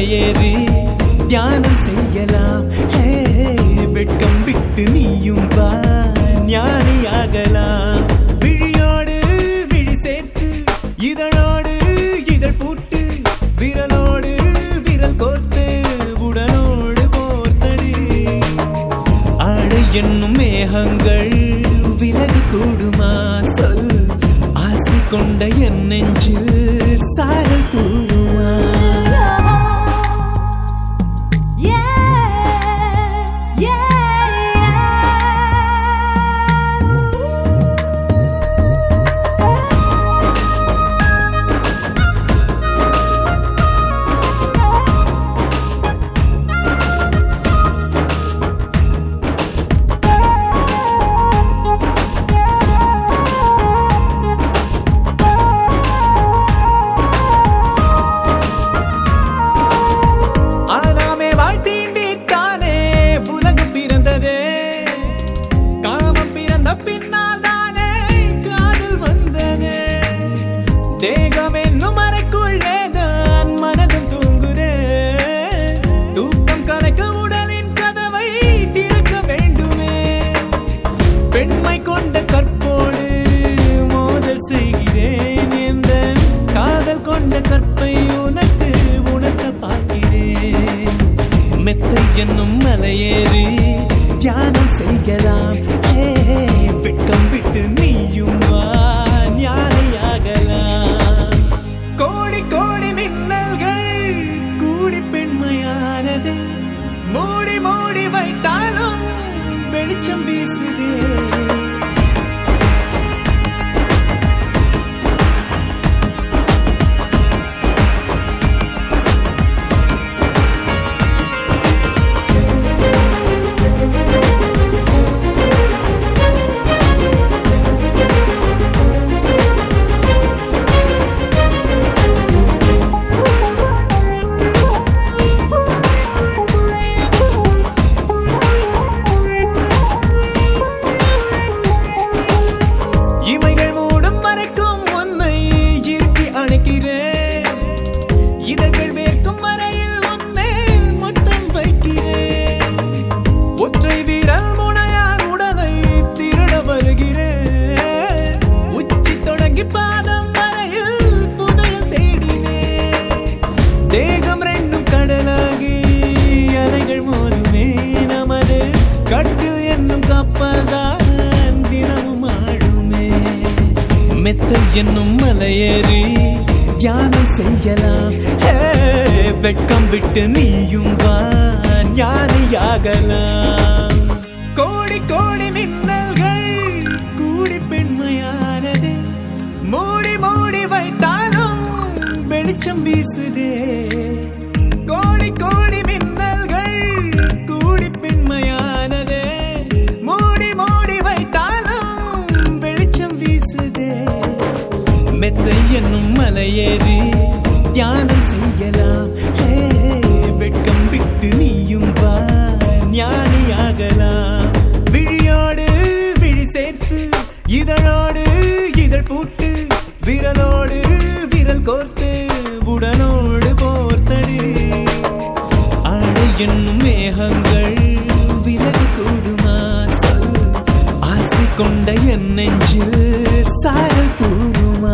மலையேறி தியானம் செய்யலாம் ஹே, வெட்கம் விட்டு நீயும் வா ஞானியாகலாம் விழியோடு விழி சேர்த்து இதழோடு இதழ் பூட்டு விரலோடு விரல் கோர்த்து உடலோடு போர்த்தடி ஆடை என்னும் மேகங்கள் விலகி கூடுமா சொல் ஆசை கொண்ட என் நெஞ்சில் சாரல் தூருமா ஆனாமே வாழ்த்தீண்டித்தானே உலகம் பிறந்ததே காமம் பிறந்த பின்னால் தானே காதல் வந்ததே தேகம் என்னும் அறைக்குள்ளே தான் மனதும் தூங்குதே தூக்கம் கலைக்க உடலின் கதவை திறக்க வேண்டுமே பெண்மை கொண்ட கற்போடு மோதல் செய்கிறேன் எந்த காதல் கொண்ட கற்பை உனக்கு உணர்த்த பார்க்கிறேன் மெத்தை என்னும் மலையேறி தியானம் செய்யலாம் ஏ வெட்கம் விட்டு நீயும் வா ஞானியாகலாம் கோடி கோடி மின்னல்கள் கூடி பெண்மையானது மூடி மூடி வைத்தாலும் வெளிச்சம் வீசுதே இமைகள் மூடும் மறைக்கும் உன்னை இறுக்கி அணைக்கிறேன் இதழ்கள் வேர்க்கும் வரையில் உன்மேல் முத்தம் வைக்கிறேன் ஒற்றை வீரல் முனையால் உடலை திருட வருகிறேன் உச்சி தொடங்கி பாதம் வரையில் புதையல் தேடினேன் தேகம் ரெண்டும் கடலாகி அலைகள் மோதுமே நமது கட்டில் என்னும் கப்பல்தான் தினமும் ஆடுமே மெத்தை என்னும் மலையேறி தியானம் செய்யலாம் ஹே, வெட்கம் விட்டு நீயும் வா ஞானியாகலாம் கோடி கோடி மின்னல்கள் கூடி பெண்மையானது மூடி மூடி வைத்தாலும் வெளிச்சம் வீசுதே கோடி கோடி மின்னல்கள் கூடி பெண்மையானதே மூடி மூடி வைத்தாலும் வெளிச்சம் வீசுதே மெத்தை என்னும் மலையேறி தியானம் செய்யலாம் ஹே, வெட்கம் விட்டு நீயும் வா ஞானியாகலாம் விழியோடு விழி சேர்த்து இதழோடு இதழ் பூட்டு விரலோடு விரல் கோர்த்து உடலோடு போர்த்தடி ஆடை என்னும் மேகங்கள் விலகி கூடுமா சொல் ஆசை கொண்ட என் நெஞ்சில் சாரல் தூருமா